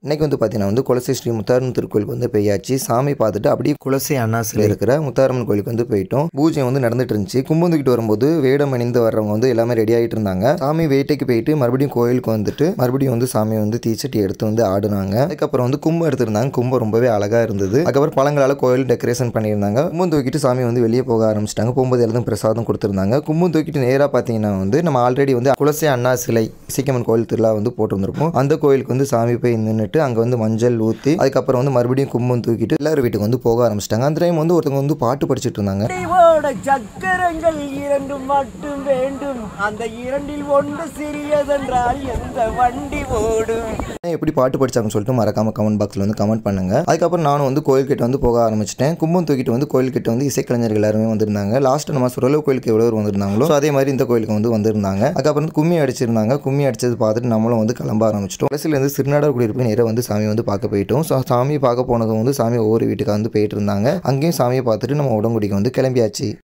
இன்னைக்கு வந்து பார்த்தீங்கன்னா வந்து குலசை ஸ்ரீ முத்தாரம்மன் திருக்கோயிலுக்கு வந்து போயாச்சு சாமி பார்த்துட்டு அப்படியே குலசை அண்ணாசில் இருக்கிற முத்தாரம்மன் கோயிலுக்கு வந்து போயிட்டோம் பூஜை வந்து நடந்துட்டு இருந்துச்சு கும்பம் தூக்கிட்டு வரும்போது வேடம் அணிந்து வர்றவங்க வந்து எல்லாமே ரெடி ஆகிட்டு இருந்தாங்க சாமி வேட்டைக்கு போயிட்டு மறுபடியும் கோயிலுக்கு வந்துட்டு மறுபடியும் வந்து சாமி வந்து தீச்சட்டி எடுத்து வந்து ஆடுனாங்க அதுக்கப்புறம் வந்து கும்பம் எடுத்திருந்தாங்க கும்பம் ரொம்பவே அழகா இருந்தது அதுக்கப்புறம் பழங்களால கோயில் டெக்கரேஷன் பண்ணியிருந்தாங்க கும்பம் தூக்கிட்டு சாமி வந்து வெளியே போக ஆரம்பிச்சிட்டாங்க போகும்போது எல்லாம் பிரசாதம் கொடுத்துருந்தாங்க கும்பம் தூக்கிட்டு நேராக பார்த்தீங்கன்னா வந்து நம்ம ஆல்ரெடி வந்து குலசை அண்ணா சிலை சீக்கியம்மன் கோயில் திருவிழா வந்து போட்டிருந்திருப்போம் அந்த கோயிலுக்கு வந்து சாமி போய் நின்றுட்டு அங்கே வந்து மஞ்சள் ஊற்றி அதுக்கப்புறம் வந்து மறுபடியும் கும்பம் தூக்கிட்டு எல்லாரும் வீட்டுக்கு வந்து போக ஆரம்பிச்சிட்டாங்க அந்த டைம் வந்து ஒருத்தவங்க வந்து பாட்டு படிச்சிட்டு இருந்தாங்க ஓட சக்கரங்கள் இரண்டு மட்டும் வேண்டும் அந்த இரண்டில் ஒன்று சிறியதென்றால் எந்த வண்டி ஓடும் எப்படி பாட்டு படிச்சாங்கன்னு சொல்லிட்டு மறக்காம கமெண்ட் பாக்ஸில் வந்து கமெண்ட் பண்ணுங்க அதுக்கப்புறம் நானும் வந்து கோயில்கிட்ட வந்து போக ஆரம்பிச்சிட்டேன் கும்பம் தூக்கிட்டு வந்து கோயில்கிட்ட வந்து இசைக்கலைஞர்கள் எல்லாருமே வந்திருந்தாங்க லாஸ்ட் நம்ம சுரலவு கோயிலுக்கு எவ்வளோ பேர் வந்திருந்தாங்களோ so அதே மாதிரி இந்த கோயிலுக்கு வந்து வந்திருந்தாங்க அதுக்கப்புறம் வந்து கும்மி அடிச்சிருந்தாங்க கும்மி அடிச்சது பார்த்துட்டு நம்மளும் வந்து கிளம்ப ஆரம்பிச்சிட்டோம் கடைசியிலேருந்து சிறுநாடர் குடியிருப்பு நேராக வந்து சாமி வந்து பார்க்க போயிட்டோம் ஸோ சாமி பார்க்க போனது வந்து சாமி ஒவ்வொரு வீட்டுக்கு வந்து போயிட்டு இருந்தாங்க அங்கேயும் சாமியை பார்த்துட்டு நம்ம உடம்புடிக்கு வந்து கிளம்பியாச்சு